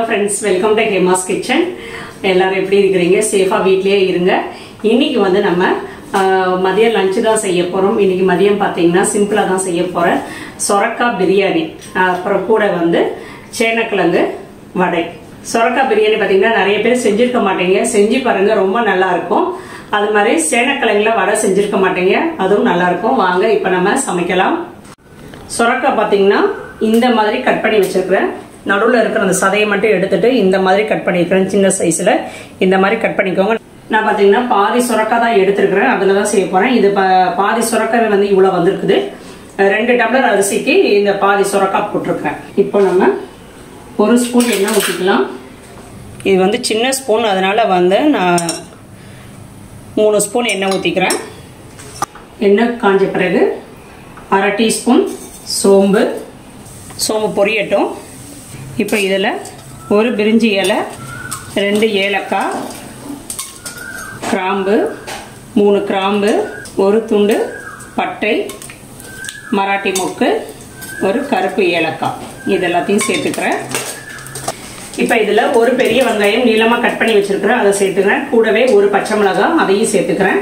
Friends welcome to Hema's kitchen எல்லாரும் எப்படி இருக்கிறீங்க சேஃபாக வீட்லயே இருங்க இன்னைக்கு வந்து நம்ம ஆஹ், மதியம் லஞ்சு தான் செய்ய போகிறோம் இன்னைக்கு மதியம் பார்த்தீங்கன்னா சிம்பிளாக தான் செய்ய போகிறேன் சொரக்காய் பிரியாணி ஆஹ், அப்புறம் கூட வந்து சேனக்கிழங்கு வடை சொரக்காய் பிரியாணி பார்த்தீங்கன்னா நிறைய பேர் செஞ்சிருக்க மாட்டீங்க செஞ்சு பாருங்க ரொம்ப நல்லா இருக்கும் அது மாதிரி சேனக்கிழங்குல வடை செஞ்சிருக்க மாட்டீங்க அதுவும் நல்லா இருக்கும் வாங்க இப்போ நம்ம சமைக்கலாம் சொரக்காய் பார்த்தீங்கன்னா இந்த மாதிரி கட் பண்ணி வச்சிருக்கிறேன் நடுவில் இருக்கிற அந்த சதையை மட்டும் எடுத்துட்டு இந்த மாதிரி கட் பண்ணியிருக்கிறேன் சின்ன சைஸில் இந்த மாதிரி கட் பண்ணிக்கோங்க நான் பார்த்தீங்கன்னா பாதி சுரக்காய் தான் எடுத்திருக்கிறேன் அதில் தான் செய்ய போகிறேன் இது பா- பாதி சுரக்காய் வந்து இவ்வளோ வந்திருக்குது ரெண்டு டம்ளர் அரிசிக்கு இந்த பாதி சுரக்காய் போட்டிருக்கேன் இப்போ நம்ம ஒரு ஸ்பூன் எண்ணெய் ஊற்றிக்கலாம் இது வந்து சின்ன ஸ்பூன் அதனால வந்து நான் மூணு ஸ்பூன் எண்ணெய் ஊற்றிக்கிறேன் எண்ணெய் காஞ்ச பிறகு அரை டீஸ்பூன் சோம்பு சோம்பு பொரியட்டும் இப்போ இதில் ஒரு பிரிஞ்சி இலை ரெண்டு ஏலக்காய் கிராம்பு மூணு கிராம்பு ஒரு துண்டு பட்டை மராட்டி மொக்கு ஒரு கருப்பு ஏலக்காய் இது எல்லாத்தையும் சேர்த்துக்கிறேன் இப்போ இதில் ஒரு பெரிய வெங்காயம் நீளமாக கட் பண்ணி வச்சிருக்கிறேன் அதை சேர்த்துக்கிறேன் கூடவே ஒரு பச்சை மிளகாய் அதையும் சேர்த்துக்கிறேன்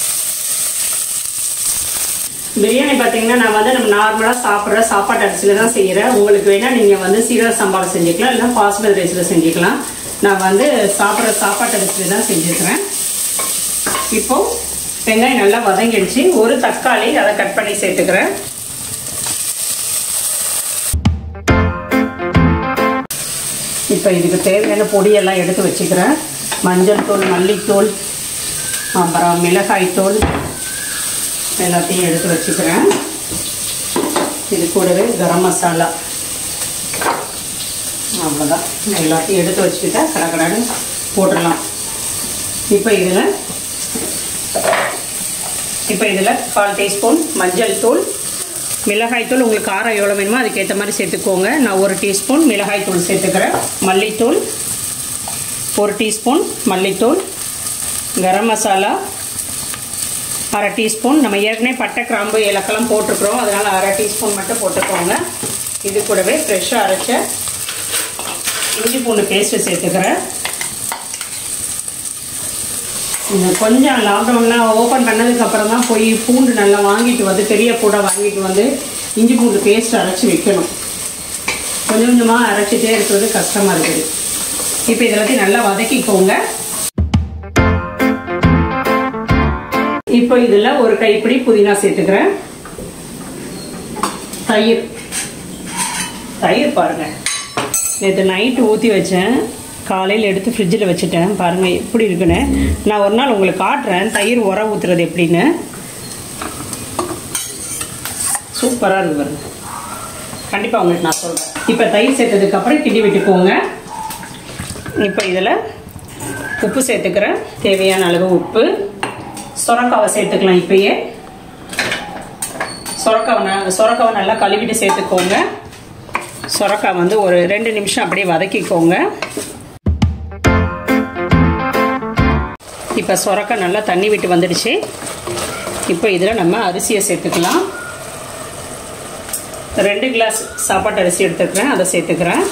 பிரியாணி பார்த்தீங்கன்னா நான் வந்து நம்ம நார்மலாக சாப்பிட்ற சாப்பாட்டு அரிசியில் தான் செய்கிறேன் உங்களுக்கு வேணால் நீங்கள் வந்து சீரக சம்பாவில் செஞ்சுக்கலாம் இல்லை பாஸ்மதி ரைஸில் செஞ்சுக்கலாம் நான் வந்து சாப்பிட்ற சாப்பாட்டு அரிசியில் தான் செஞ்சுருக்கிறேன் இப்போ வெங்காயம் நல்லா வதங்கிடுச்சு ஒரு தக்காளி அதை கட் பண்ணி சேர்த்துக்கிறேன் இப்போ இதுக்கு தேவையான பொடியெல்லாம் எடுத்து வச்சுக்கிறேன் மஞ்சள் தூள் மல்லித்தூள் அப்புறம் மிளகாய் தூள் எல்லாத்தையும் எடுத்து வச்சுக்கிறேன் இது கூடவே கரம் மசாலா அவ்வளோதான் எல்லாத்தையும் எடுத்து வச்சுக்கிட்டா கடகடன்னு போட்டுடலாம் இப்போ இதில் இப்போ இதில் கால் டீஸ்பூன் மஞ்சள் தூள் மிளகாய் தூள் உங்களுக்கு காரம் எவ்வளோ வேணுமோ அதுக்கேற்ற மாதிரி சேர்த்துக்கோங்க நான் ஒரு டீஸ்பூன் மிளகாய் தூள் சேர்த்துக்கிறேன் மல்லித்தூள் ஒரு டீஸ்பூன் மல்லித்தூள் கரம் மசாலா அரை டீஸ்பூன் நம்ம ஏற்கனவே பட்டை கிராம்பு ஏலக்கெல்லாம் போட்டிருக்கிறோம் அதனால் அரை டீஸ்பூன் மட்டும் போட்டுக்கோங்க இது கூடவே ஃப்ரெஷ்ஷாக அரைச்ச இஞ்சி பூண்டு பேஸ்ட்டு சேர்த்துக்கிறேன் இந்த கொஞ்சம் லாக்டவுன்லாம் ஓப்பன் பண்ணதுக்கு அப்புறம் தான் போய் பூண்டு நல்லா வாங்கிட்டு வந்து பெரிய பூடை வாங்கிட்டு வந்து இஞ்சி பூண்டு பேஸ்ட் அரைச்சி வைக்கணும் கொஞ்சம் கொஞ்சமாக அரைச்சிட்டே இருக்கிறது கஷ்டமாக இருக்குது இப்போ இதெல்லாத்தையும் நல்லா வதக்கிக்கோங்க இப்போ இதில் ஒரு கைப்பிடி புதினா சேர்த்துக்கிறேன் தயிர் தயிர் பாருங்க நேற்று நைட்டு ஊற்றி வச்சேன் காலையில் எடுத்து ஃப்ரிட்ஜில் வச்சுட்டேன் பாருங்கள் எப்படி இருக்குன்னு நான் ஒரு நாள் உங்களுக்கு காட்டுறேன் தயிர் உரம் ஊற்றுறது எப்படின்னு சூப்பராக இருக்கு பாருங்க கண்டிப்பாக உங்களுக்கு நான் சொல்கிறேன் இப்போ தயிர் சேர்த்ததுக்கப்புறம் கிண்டி விட்டுக்கோங்க இப்போ இதில் உப்பு சேர்த்துக்கிறேன் தேவையான அளவு உப்பு சொரக்காவை சேர்த்துக்கலாம் இப்பயே சொரக்காவை ந- சொரக்காவை நல்லா கழுவிட்டு சேர்த்துக்கோங்க சொரக்காய் வந்து ஒரு ரெண்டு நிமிஷம் அப்படியே வதக்கிக்கோங்க இப்போ சொரக்காய் நல்லா தண்ணி விட்டு வந்துடுச்சு இப்போ இதில் நம்ம அரிசியை சேர்த்துக்கலாம் ரெண்டு கிளாஸ் சாப்பாட்டு அரிசி எடுத்துக்கிறேன் அதை சேர்த்துக்கிறேன்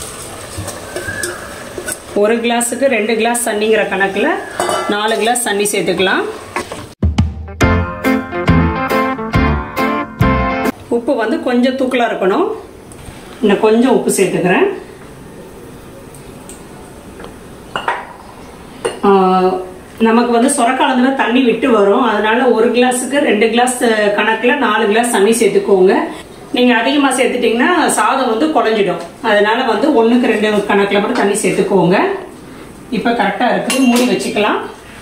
ஒரு கிளாஸுக்கு ரெண்டு கிளாஸ் தண்ணிங்கிற கணக்கில் நாலு கிளாஸ் தண்ணி சேர்த்துக்கலாம் உப்பு வந்து கொஞ்சம் தூக்கலாக இருக்கணும் இன்னும் கொஞ்சம் உப்பு சேர்த்துக்கிறேன் ஆஹ், நமக்கு வந்து சொரக்காலத்தில் தண்ணி விட்டு வரும் அதனால ஒரு கிளாஸுக்கு ரெண்டு கிளாஸ் கணக்கில் நாலு கிளாஸ் தண்ணி சேர்த்துக்கோங்க நீங்கள் அதிகமாக சேர்த்துட்டிங்கன்னா சாதம் வந்து குழஞ்சிடும் அதனால வந்து ஒன்றுக்கு ரெண்டு கணக்கில் மட்டும் தண்ணி சேர்த்துக்கோங்க இப்போ கரெக்டாக இருக்குது மூடி வச்சுக்கலாம்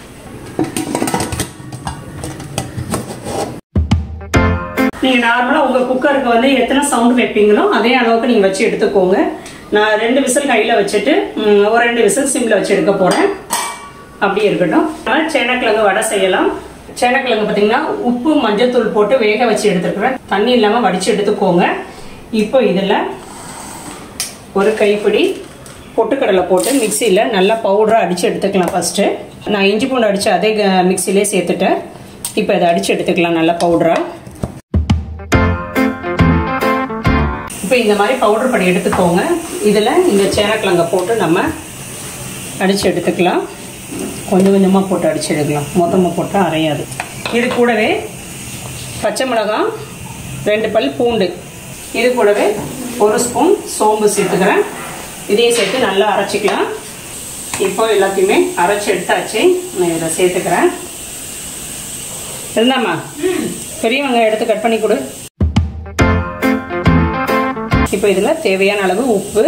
நீங்கள் நார்மலாக உங்கள் குக்கருக்கு வந்து எத்தனை சவுண்ட் வைப்பீங்களோ அதே அளவுக்கு நீங்கள் வச்சு எடுத்துக்கோங்க நான் ரெண்டு விசில் கையில் வச்சுட்டு ம், ஒரு ரெண்டு விசில் சிம்மில் வச்சு எடுக்க போகிறேன் அப்படியே இருக்கட்டும் அதனால் சேனக்கிழங்கு வடை செய்யலாம் சேனக்கிழங்கு பார்த்தீங்கன்னா உப்பு மஞ்சத்தூள் போட்டு வேக வச்சு எடுத்துருக்குறேன் தண்ணி இல்லாமல் வடித்து எடுத்துக்கோங்க இப்போ இதில் ஒரு கைப்பிடி பொட்டுக்கடலை போட்டு மிக்சியில் நல்லா பவுடராக அடித்து எடுத்துக்கலாம் ஃபஸ்ட்டு நான் இஞ்சி பூண்டு அடித்து அதே க- மிக்சிலே சேர்த்துட்டேன் இப்போ இதை அடித்து எடுத்துக்கலாம் நல்லா பவுடராக இப்போ இந்த மாதிரி பவுடர் பண்ணி எடுத்துக்கோங்க இதில் இந்த சேனக்கிழங்க போட்டு நம்ம அடித்து எடுத்துக்கலாம் கொஞ்சம் கொஞ்சமாக போட்டு அடித்து எடுக்கலாம் மொத்தமாக போட்டால் அரையாது இது கூடவே பச்சை மிளகாய் ரெண்டு பல் பூண்டு இது கூடவே ஒரு ஸ்பூன் சோம்பு சேர்த்துக்கிறேன் இதையும் சேர்த்து நல்லா அரைச்சிக்கலாம் இப்போ எல்லாத்தையுமே அரைச்சி எடுத்தாச்சு நான் இதை சேர்த்துக்கிறேன் இருந்தாம்மா பெரிய வெங்காயம் எடுத்து கட் பண்ணி கொடு இப்போ இதில் தேவையான அளவு உப்பு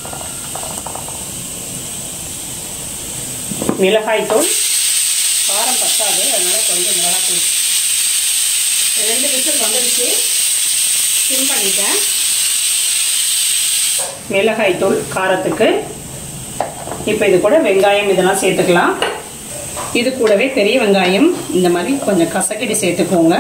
மிளகாய் தூள் காரம் பத்தாது அதனால கொஞ்சம் மிளகாய் தூள் ரெண்டு விசில் வந்துடுச்சு சிம் பண்ணிட்டேன் மிளகாய் தூள் காரத்துக்கு இப்போ இது கூட வெங்காயம் இதெல்லாம் சேர்த்துக்கலாம் இது கூடவே பெரிய வெங்காயம் இந்த மாதிரி கொஞ்சம் கசக்கிட்டு சேர்த்துக்கோங்க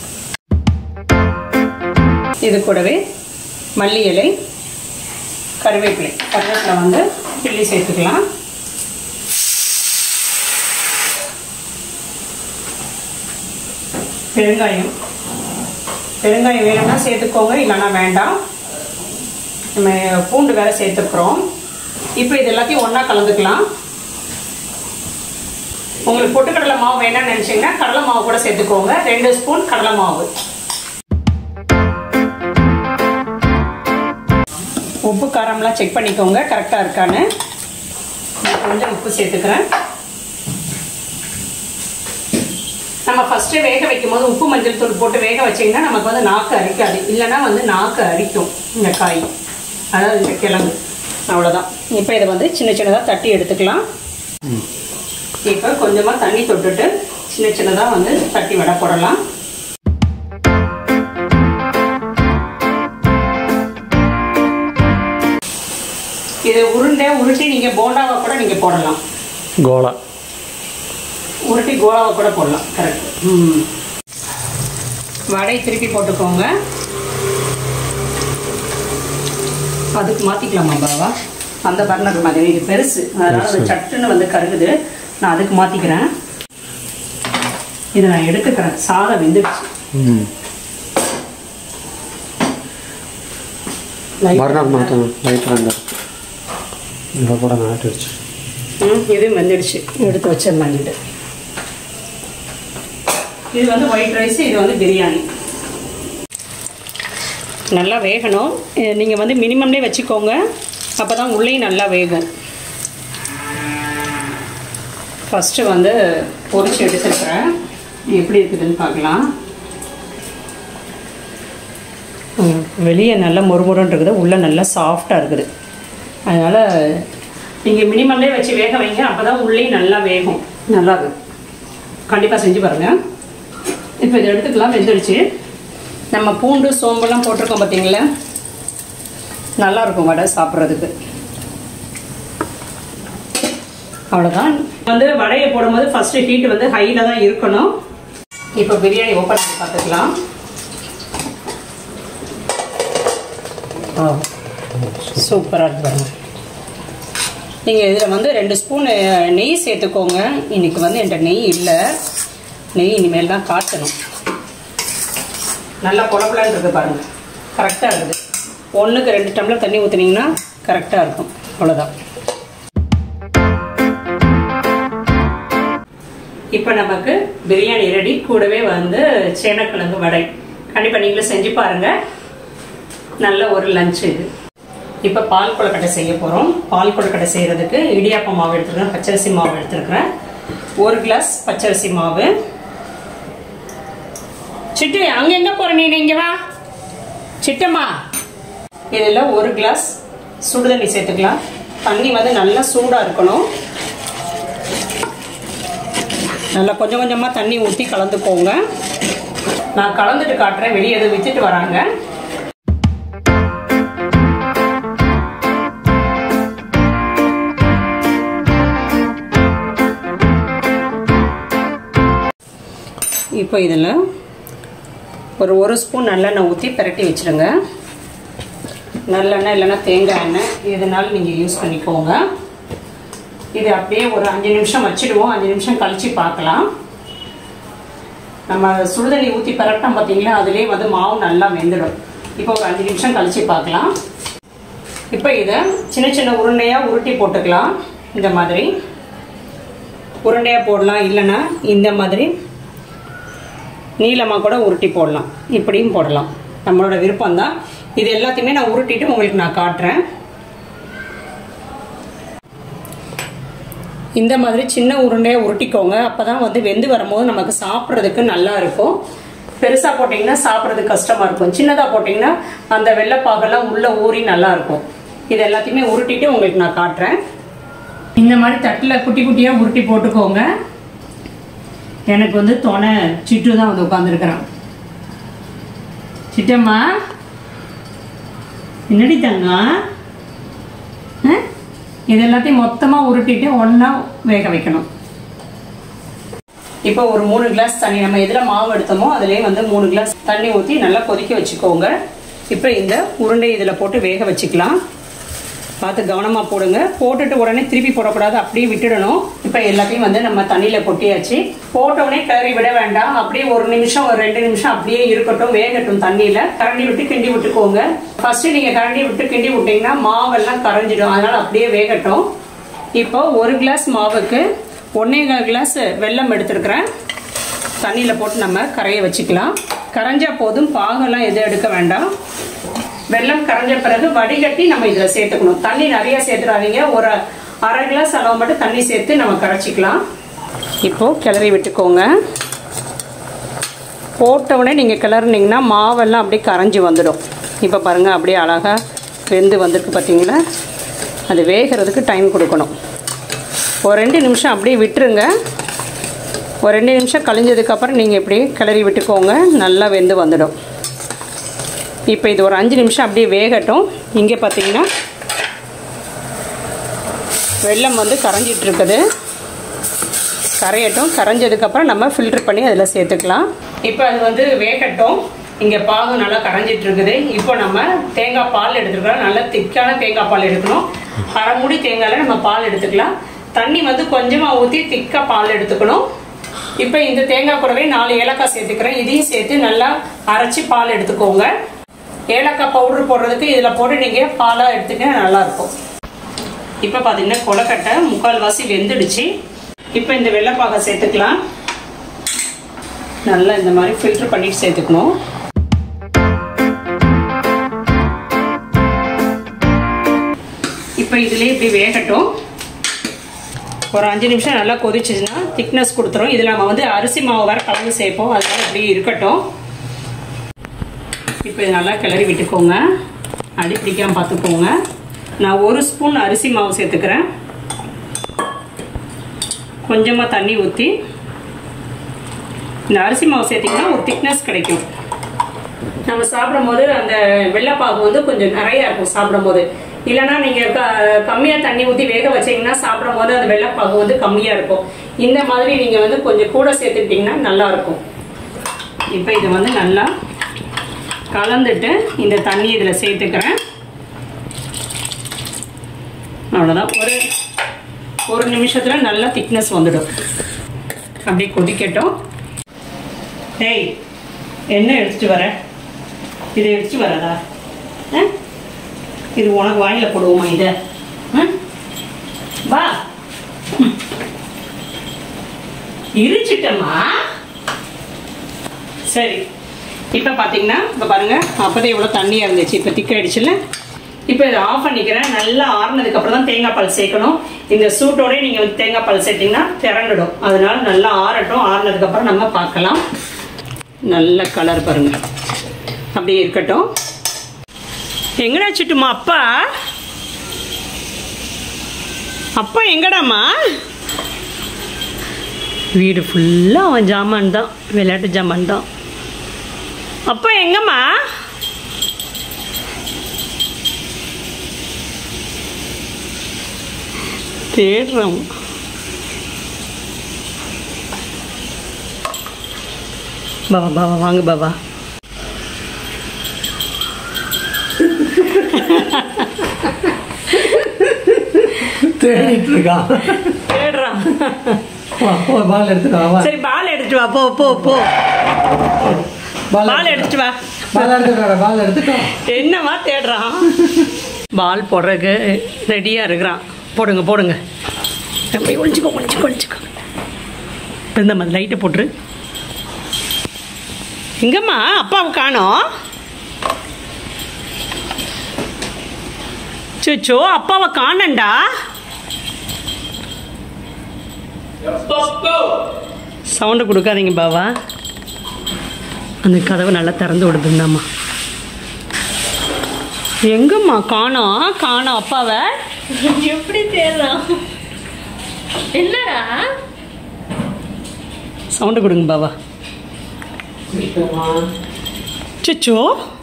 இது கூடவே மல்லி இலை கருவேப்பிலை கருவேப்பிலை வந்து கிள்ளி சேர்த்துக்கலாம் பெருங்காயம் பெருங்காயம் வேணும்னா சேர்த்துக்கோங்க இல்லைன்னா வேண்டாம் நம்ம பூண்டு வேற சேர்த்துக்கிறோம் இப்போ இது எல்லாத்தையும் ஒன்றா கலந்துக்கலாம் உங்களுக்கு பொட்டுக்கடலை மாவு வேணும்னு நினச்சிங்கன்னா கடலை மாவு கூட சேர்த்துக்கோங்க ரெண்டு ஸ்பூன் கடலை மாவு உப்பு காரம்லாம் செக் பண்ணிக்கோங்க கரெக்டாக இருக்கான்னு நான் கொஞ்சம் உப்பு சேர்த்துக்கிறேன் நம்ம ஃபஸ்ட்டு வேக வைக்கும் போது உப்பு மஞ்சள் தூள் போட்டு வேக வச்சிங்கன்னா நமக்கு வந்து நாக்கு அரிக்காது இல்லைன்னா வந்து நாக்கு அரிக்கும் இந்த காய் அதாவது இந்த கிழங்கு அவ்வளோதான் இப்போ இதை வந்து சின்ன சின்னதாக தட்டி எடுத்துக்கலாம் இப்போ கொஞ்சமாக தண்ணி தொட்டுட்டு சின்ன சின்னதாக வந்து தட்டி வடை போடலாம் இது உருண்டை உருட்டி நீங்கள் போண்டாவை கூட நீங்கள் போடலாம் கோலா உருட்டி கோலாவை கூட போடலாம் கரெக்ட் ம் வடை திருப்பி போட்டுக்கோங்க அதுக்கு மாற்றிக்கலாமா பாவா அந்த பர்னர் மாதிரி இது பெருசு அதனால் அது சட்டுன்னு வந்து கருகுது நான் அதுக்கு மாற்றிக்கிறேன் இதை நான் எடுத்துக்கிறேன் சாதம் வெந்துடுச்சு ம் Light- மறுநாள் மாற்றணும் லைட் ரெண்டு இதை கூட நாட்டுடுச்சு ம் இது வெந்துடுச்சு எடுத்து வச்சிடலாம் இது இது வந்து ஒயிட் ரைஸ் இது வந்து பிரியாணி நல்லா வேகணும் நீங்கள் வந்து மினிமம்லேயே வச்சுக்கோங்க அப்போ தான் உள்ளேயும் நல்லா வேகும் ஃபஸ்ட்டு வந்து பொரிச்சு எடுத்துருக்குறேன் எப்படி இருக்குதுன்னு பார்க்கலாம் ம், வெளியே நல்லா மொறுமொறுன்னு இருக்குது உள்ளே நல்லா சாஃப்டாக இருக்குது அதனால் நீங்கள் மினிமம்லேயே வச்சு வேக வைங்க அப்போ தான் உள்ளேயும் நல்லா வேகும் நல்லா இருக்கும் கண்டிப்பாக செஞ்சு பாருங்கள் இப்போ இதை எடுத்துக்கலாம் வெந்துடுச்சு நம்ம பூண்டு சோம்பெல்லாம் போட்டிருக்கோம் பார்த்தீங்களா நல்லா இருக்கும் வடை சாப்பிட்றதுக்கு அவ்வளோதான் வந்து வடையை போடும்போது ஃபஸ்ட்டு ஹீட் வந்து ஹையில் தான் இருக்கணும் இப்போ பிரியாணி ஓப்பன் பண்ணி பார்த்துக்கலாம் சூப்பராக இருக்கு பாருங்க நீங்கள் இதில் வந்து ரெண்டு ஸ்பூன் நெய் சேர்த்துக்கோங்க இன்னைக்கு வந்து என்கிட்ட நெய் இல்லை நெய் இனிமேல் தான் காட்டணும் நல்லா குழப்பலான்னு இருக்குது பாருங்க கரெக்டாக இருக்குது ஒன்றுக்கு ரெண்டு டம்ளர் தண்ணி ஊற்றுனீங்கன்னா கரெக்டாக இருக்கும் அவ்வளோதான் இப்போ நமக்கு பிரியாணி ரெடி கூடவே வந்து சேனக்கிழங்கு வடை கண்டிப்பாக நீங்களும் செஞ்சு பாருங்க நல்ல ஒரு லஞ்ச் இது இப்போ பால் கொழுக்கட்டை செய்ய போகிறோம் பால் கொழுக்கட்டை செய்கிறதுக்கு இடியாப்ப மாவு எடுத்துருக்கேன் பச்சரிசி மாவு எடுத்துருக்கிறேன் ஒரு கிளாஸ் பச்சரிசி மாவு சிட்டு அங்கே எங்கே போகிற நீ இங்கே வா சிட்டம்மா இதில் ஒரு கிளாஸ் சுடு தண்ணி சேர்த்துக்கலாம் தண்ணி வந்து நல்லா சூடாக இருக்கணும் நல்லா கொஞ்சம் கொஞ்சமாக தண்ணி ஊற்றி கலந்துக்கோங்க நான் கலந்துட்டு காட்டுறேன் வெளியே எதுவும் வித்துட்டு வராங்க இப்போ இதில் ஒரு ஒரு ஸ்பூன் நல்லெண்ணெய் ஊற்றி பிரட்டி வச்சுருங்க நல்லெண்ணெய் இல்லைன்னா தேங்காய் எண்ணெய் எதுனாலும் நீங்கள் யூஸ் பண்ணிக்கோங்க இது அப்படியே ஒரு அஞ்சு நிமிஷம் வச்சுடுவோம் அஞ்சு நிமிஷம் கழித்து பார்க்கலாம் நம்ம சுடுதண்ணி ஊற்றி பரட்டோம் பார்த்தீங்களா அதுலேயே வந்து மாவு நல்லா வெந்துடும் இப்போ ஒரு அஞ்சு நிமிஷம் கழிச்சு பார்க்கலாம் இப்போ இதை சின்ன சின்ன உருண்டையாக உருட்டி போட்டுக்கலாம் இந்த மாதிரி உருண்டையாக போடலாம் இல்லைன்னா இந்த மாதிரி நீளமாக கூட உருட்டி போடலாம் இப்படியும் போடலாம் நம்மளோட விருப்பம் தான் இது எல்லாத்தையுமே நான் உருட்டிட்டு உங்களுக்கு நான் காட்டுறேன் இந்த மாதிரி சின்ன உருண்டையை உருட்டிக்கோங்க அப்போ தான் வந்து வெந்து வரும்போது நமக்கு சாப்பிட்றதுக்கு நல்லா இருக்கும் பெருசாக போட்டிங்கன்னா சாப்பிட்றதுக்கு கஷ்டமாக இருக்கும் சின்னதாக போட்டிங்கன்னா அந்த வெள்ளைப்பாகெல்லாம் உள்ளே ஊறி நல்லா இருக்கும் இது எல்லாத்தையுமே உருட்டிட்டு உங்களுக்கு நான் காட்டுறேன் இந்த மாதிரி தட்டில் குட்டி குட்டியாக உருட்டி போட்டுக்கோங்க எனக்கு வந்து துணை சிட்டு தான் வந்து உட்காந்துருக்குறான் சிட்டம்மா என்னடி தங்கம் ஆ? இது எல்லாத்தையும் மொத்தமாக உருட்டிட்டு ஒன்றா வேக வைக்கணும் இப்போ ஒரு மூணு கிளாஸ் தண்ணி நம்ம எதில் மாவு எடுத்தோமோ அதுலேயே வந்து மூணு கிளாஸ் தண்ணி ஊற்றி நல்லா கொதிக்க வச்சுக்கோங்க இப்போ இந்த உருண்டை இதில் போட்டு வேக வச்சுக்கலாம் பார்த்து கவனமாக போடுங்க போட்டுட்டு உடனே திருப்பி போடக்கூடாது அப்படியே விட்டுடணும் இப்போ எல்லாத்தையும் வந்து நம்ம தண்ணியில் கொட்டியாச்சு போட்ட உடனே கிளறி விட வேண்டாம் அப்படியே ஒரு நிமிஷம் ஒரு ரெண்டு நிமிஷம் அப்படியே இருக்கட்டும் வேகட்டும் தண்ணியில் கரண்டி விட்டு கிண்டி விட்டுக்கோங்க ஃபர்ஸ்ட் நீங்கள் கரண்டி விட்டு கிண்டி விட்டீங்கன்னா மாவெல்லாம் கரைஞ்சிடும் அதனால் அப்படியே வேகட்டும் இப்போ ஒரு கிளாஸ் மாவுக்கு ஒன்னே கால் கிளாஸ் வெல்லம் எடுத்துருக்கிறேன் தண்ணியில் போட்டு நம்ம கரைய வச்சுக்கலாம் கரைஞ்சா போதும் பாகெல்லாம் எதுவும் எடுக்க வேண்டாம் வெல்லம் கரைஞ்ச பிறகு வடிகட்டி நம்ம இதில் சேர்த்துக்கணும் தண்ணி நிறைய சேர்த்துடாதீங்க ஒரு அரை கிளாஸ் அளவு மட்டும் தண்ணி சேர்த்து நம்ம கரைச்சிக்கலாம் இப்போ கிளறி விட்டுக்கோங்க போட்ட உடனே நீங்கள் கிளறினீங்கன்னா மாவெல்லாம் அப்படியே கரைஞ்சி வந்துடும் இப்போ பாருங்கள் அப்படியே அழகாக வெந்து வந்திருக்கு பார்த்தீங்களா அது வேகிறதுக்கு டைம் கொடுக்கணும் ஒரு ரெண்டு நிமிஷம் அப்படியே விட்டுருங்க ஒரு ரெண்டு நிமிஷம் கழிஞ்சதுக்கப்புறம் நீங்கள் இப்படி கிளறி விட்டுக்கோங்க நல்லா வெந்து வந்துடும் இப்போ இது ஒரு அஞ்சு நிமிஷம் அப்படியே வேகட்டும் இங்கே பார்த்தீங்கன்னா வெள்ளம் வந்து கரைஞ்சிட்டு இருக்குது கரையட்டும் கரைஞ்சதுக்கப்புறம் நம்ம ஃபில்டர் பண்ணி அதில் சேர்த்துக்கலாம் இப்போ அது வந்து வேகட்டும் இங்கே பாகம் நல்லா கரைஞ்சிட்டு இருக்குது இப்போ நம்ம தேங்காய் பால் எடுத்துக்கலாம் நல்லா திக்கான தேங்காய் பால் எடுக்கணும் அரை மூடி தேங்காயில் நம்ம பால் எடுத்துக்கலாம் தண்ணி வந்து கொஞ்சமாக ஊற்றி திக்காக பால் எடுத்துக்கணும் இப்போ இந்த தேங்காய் கூடவே நாலு ஏலக்காய் சேர்த்துக்கிறேன் இதையும் சேர்த்து நல்லா அரைச்சி பால் எடுத்துக்கோங்க ஏலக்காய் பவுடர் போடுறதுக்கு இதில் போட்டு நீங்கள் பாலாக எடுத்துக்க நல்லாயிருக்கும் இப்போ பார்த்தீங்கன்னா கொலக்கட்டை முக்கால்வாசி வெந்துடுச்சு இப்போ இந்த வெள்ளைப்பாகை சேர்த்துக்கலாம் நல்லா இந்த மாதிரி ஃபில்டர் பண்ணிட்டு சேர்த்துக்கணும் இப்போ இதுலேயே இப்படி வேகட்டும் ஒரு அஞ்சு நிமிஷம் நல்லா கொதிச்சுச்சுன்னா திக்னஸ் கொடுத்துரும் இதில் நம்ம வந்து அரிசி மாவு வேறு கலந்து சேர்ப்போம் அதனால இப்படி இருக்கட்டும் இப்போ இது நல்லா கிளறி விட்டுக்கோங்க அடி பிடிக்காம பார்த்துக்கோங்க நான் ஒரு ஸ்பூன் அரிசி மாவு சேர்த்துக்கிறேன் கொஞ்சமாக தண்ணி ஊற்றி இந்த அரிசி மாவு சேர்த்திங்கன்னா ஒரு திக்னஸ் கிடைக்கும் நம்ம சாப்பிடும் போது அந்த வெள்ளைப்பாகு வந்து கொஞ்சம் நிறைய இருக்கும் சாப்பிடும் போது இல்லைன்னா நீங்கள் க கம்மியாக தண்ணி ஊற்றி வேக வச்சீங்கன்னா சாப்பிடும் போது அந்த வெள்ளைப்பாகு வந்து கம்மியாக இருக்கும் இந்த மாதிரி நீங்கள் வந்து கொஞ்சம் கூட சேர்த்துக்கிட்டிங்கன்னா நல்லா இருக்கும் இப்போ இதை வந்து நல்லா கலந்துட்டு இந்த தண்ணி இதில் சேர்த்துக்கிறேன் அவ்வளோதான் ஒரு ஒரு நிமிஷத்தில் நல்லா திக்னஸ் வந்துடும் அப்படியே கொதிக்கட்டும் டேய் என்ன எடுத்துட்டு வர இதை எடுத்துட்டு வரதா ஆ? இது உனக்கு வாயில போடுவோமா இதை ஆ? வா ம். இருச்சிட்டம்மா சரி இப்போ பார்த்தீங்கன்னா இப்போ பாருங்க அப்போதே இவ்வளோ தண்ணியாக இருந்துச்சு இப்போ திக்காயிடுச்சுல்ல இப்போ இதை ஆஃப் பண்ணிக்கிறேன் நல்லா ஆறுனதுக்கு அப்புறம் தான் தேங்காய் பால் சேர்க்கணும் இந்த சூட்டோடய நீங்கள் வந்து தேங்காய் பால் சேர்த்தீங்கன்னா திரண்டுடும் அதனால நல்லா ஆறட்டும் ஆறுனதுக்கு அப்புறம் நம்ம பார்க்கலாம் நல்ல கலர் பாருங்க அப்படியே இருக்கட்டும் எங்கடா சுட்டுமா அப்பா அப்பா எங்கடாம்மா வீடு ஃபுல்லாக அவன் ஜாமான் தான் விளையாட்டு ஜாமான் தான் அப்பா எங்கம்மா தேடுறோம் பாபா பாபா வாங்க பாபா தேடிட்டு இருக்கான் தேடுறான் வா, போ, பால் எடுத்துட்டு வா, வா சரி பால் எடுத்துட்டு வா போ போ போ பால் பால் எடுத்துட்டு வா பால் எடுத்துக்கோ பால் எடுத்துக்கோ என்னம்மா தேடுறான் பால் போடுறதுக்கு ரெடியாக இருக்கிறான் போடுங்க போடுங்க போய் ஒழிச்சுக்கோ ஒழிச்சுக்கோ ஒழிச்சுக்கோ இருந்தம்மா லைட்டை போட்டுரு எங்கம்மா அப்பாவை காணோம் சுச்சோ அப்பாவை காணண்டா சவுண்டு கொடுக்காதீங்க பாவா அந்த கதவை நல்லா திறந்து விடுதுந்தாம்மா எங்கம்மா காணோம் காணோம் அப்பாவை எப்படி தேடுறான் என்னடா சவுண்டு கொடுங்க பாவா சுச்சோ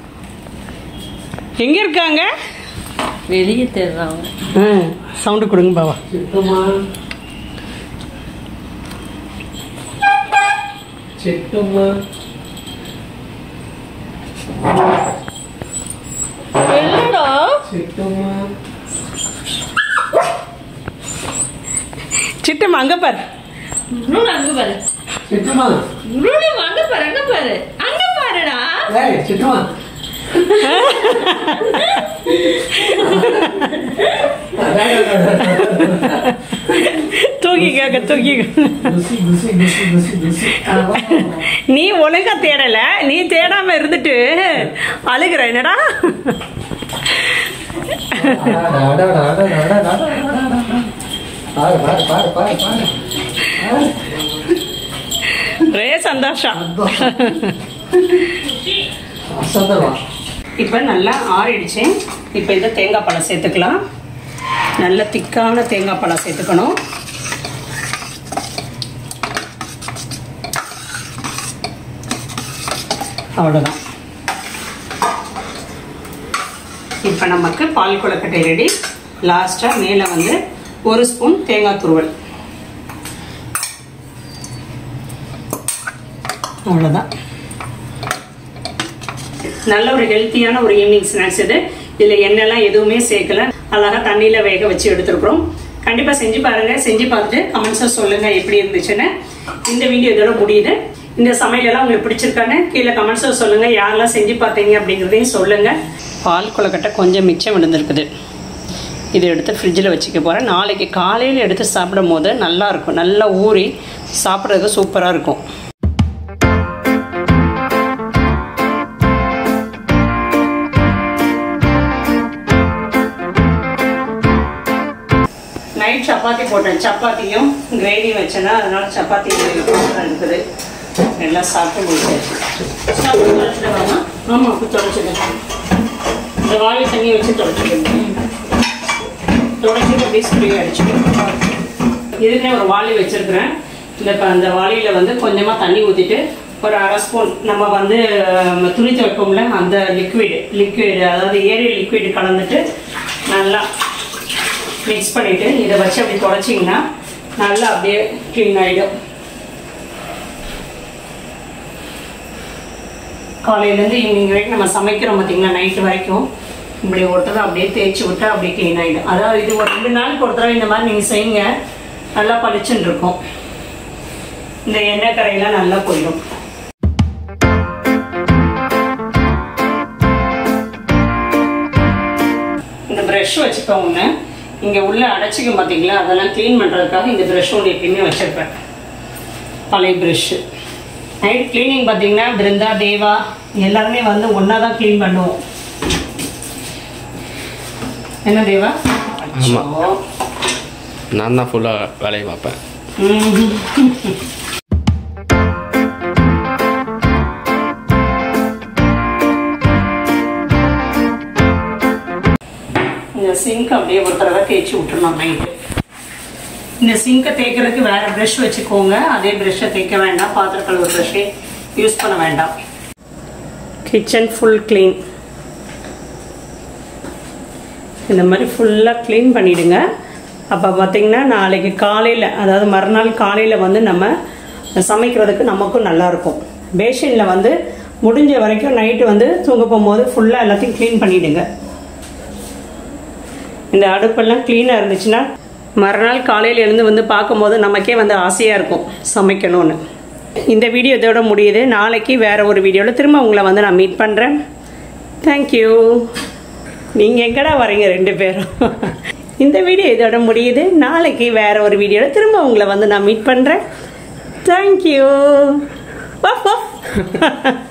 எங்க இருக்காங்க வெளியே தேடுறான் சவுண்டு கொடுங்க பாவா சிட்டுமா என்னடா சிட்டுமா சிட்டம் அங்க பாரு இன்னொன்னு அங்க பாரு சிட்டுமா இன்னொன்னு அங்க பாரு அங்க பாரு அங்க பாருடா ஏய் சிட்டுமா தூக்கிக்க தூக்கிக்க குசி குசி குசி குசி குசி நீ ஒழுங்கா தேடல நீ தேடாம இருந்துட்டு அழுகுற என்னடா பாரு பாரு பாரு பாரு பாரு ரே சந்தோஷம் அசந்தவா இப்போ நல்லா ஆறிடுச்சு இப்போ இதை தேங்காய் பழம் சேர்த்துக்கலாம் நல்ல திக்கான தேங்காய் பழம் சேர்த்துக்கணும் அவ்வளோதான் இப்போ நமக்கு பால் கொழுக்கட்டை ரெடி லாஸ்ட்டாக மேலே வந்து ஒரு ஸ்பூன் தேங்காய் துருவல் அவ்வளோதான் நல்ல ஒரு ஹெல்த்தியான ஒரு ஈவினிங் ஸ்நாக்ஸ் இது இதில் எண்ணெய்லாம் எதுவுமே சேர்க்கல அழகாக தண்ணியில் வேக வச்சு எடுத்துருக்குறோம் கண்டிப்பாக செஞ்சு பாருங்க செஞ்சு பார்த்துட்டு கமெண்ட்ஸை சொல்லுங்க எப்படி இருந்துச்சுன்னு இந்த வீடியோ இதோட முடியுது இந்த சமையலெல்லாம் உங்களுக்கு பிடிச்சிருக்கான்னு கீழே கமெண்ட்ஸில் சொல்லுங்க யாரெல்லாம் செஞ்சு பார்த்தீங்க அப்படிங்கிறதையும் சொல்லுங்க பால் கொழுக்கட்டை கொஞ்சம் மிச்சம் விழுந்திருக்குது இதை எடுத்து ஃப்ரிட்ஜில் வச்சுக்க போகிறேன் நாளைக்கு காலையில் எடுத்து சாப்பிடும் போது நல்லா இருக்கும் நல்லா ஊறி சாப்பிட்றதுக்கு சூப்பராக இருக்கும் நைட் சப்பாத்தி போட்டேன் சப்பாத்தியும் கிரேவி வச்சேன்னா அதனால சப்பாத்தி இருக்குது எல்லாம் சாப்பிட்டு முடிச்சாச்சு சாப்பிட்டு தொலைச்சிடுவாமா ஆமாம் அப்போ தொலைச்சிடுறேன் இந்த வாழை தண்ணி வச்சு தொலைச்சிடுங்க தொடச்சிட்டு அப்படியே ஸ்ப்ரே அடிச்சுக்கணும் இதுக்குனே ஒரு வாளி வச்சிருக்கிறேன் இந்த இப்போ அந்த வாளியில் வந்து கொஞ்சமாக தண்ணி ஊற்றிட்டு ஒரு அரை ஸ்பூன் நம்ம வந்து அஹ், துணி துவைப்போம்ல அந்த லிக்விடு லிக்விடு அதாவது ஏரியல் லிக்விடு கலந்துட்டு நல்லா மிக்ஸ் பண்ணிவிட்டு இதை வச்சு அப்படி தொடச்சிங்கன்னா நல்லா அப்படியே க்ளீன் ஆகிடும் காலையிலேருந்து ஈவினிங் வரைக்கும் நம்ம சமைக்கிறோம் பார்த்தீங்களா நைட்டு வரைக்கும் இப்படி ஒரு தடவை அப்படியே தேய்ச்சி விட்டா அப்படியே க்ளீன் ஆகிடும் அதாவது இது ஒரு ரெண்டு நாளுக்கு ஒரு தடவை இந்த மாதிரி நீங்கள் செய்யுங்க நல்லா பளிச்சுன்னு இருக்கும் இந்த எண்ணெய் கரையெல்லாம் நல்லா போயிடும் இந்த ப்ரஷ் வச்சுப்பேன் ஒன்று இங்கே உள்ள அடைச்சிக்கும் பார்த்தீங்களா அதெல்லாம் க்ளீன் பண்ணுறதுக்காக இந்த ப்ரஷ் ஒன்று எப்பயுமே வச்சுருப்பேன் பழைய ப்ரஷ்ஷு நைட் க்ளீனிங் பார்த்தீங்கன்னா பிருந்தா தேவா எல்லாருமே வந்து ஒன்றா தான் க்ளீன் பண்ணுவோம் என்ன தேவா ஆமா. அச்சோ. நான் தான் ஃபுல்லாக வேலையை பார்ப்பேன் ம்ஹும். இந்த சிங்க் அப்படியே ஒரு தடவை தேய்ச்சி விட்டுருணும் நைட்டு இந்த சிங்கை தேய்க்கிறதுக்கு வேற ப்ரஷ் வச்சுக்கோங்க அதே ப்ரஷ்ஷை தேய்க்க வேண்டாம் பாத்திர கழுவு ப்ரஷ்ஷே யூஸ் பண்ண வேண்டாம் கிச்சன் ஃபுல் க்ளீன் இந்த மாதிரி ஃபுல்லாக க்ளீன் பண்ணிவிடுங்க அப்போ பார்த்தீங்கன்னா நாளைக்கு காலையில் அதாவது மறுநாள் காலையில் வந்து நம்ம சமைக்கிறதுக்கு நமக்கும் நல்லாயிருக்கும் பேஷனில் வந்து முடிஞ்ச வரைக்கும் நைட்டு வந்து தூங்க போகும்போது ஃபுல்லாக எல்லாத்தையும் க்ளீன் பண்ணிவிடுங்க இந்த அடுப்பெல்லாம் க்ளீனாக இருந்துச்சுன்னா மறுநாள் காலையில் எழுந்து வந்து பார்க்கும்போது நமக்கே வந்து ஆசையாக இருக்கும் சமைக்கணும்னு இந்த வீடியோ இதோட முடியுது நாளைக்கு வேற ஒரு வீடியோவில் திரும்ப உங்களை வந்து நான் மீட் பண்ணுறேன் தேங்க்யூ நீங்கள் எங்கடா வரீங்க ரெண்டு பேரும் இந்த வீடியோ இதோட முடியுது நாளைக்கு வேற ஒரு வீடியோவில் திரும்ப உங்களை வந்து நான் மீட் பண்ணுறேன் தேங்க்யூ வா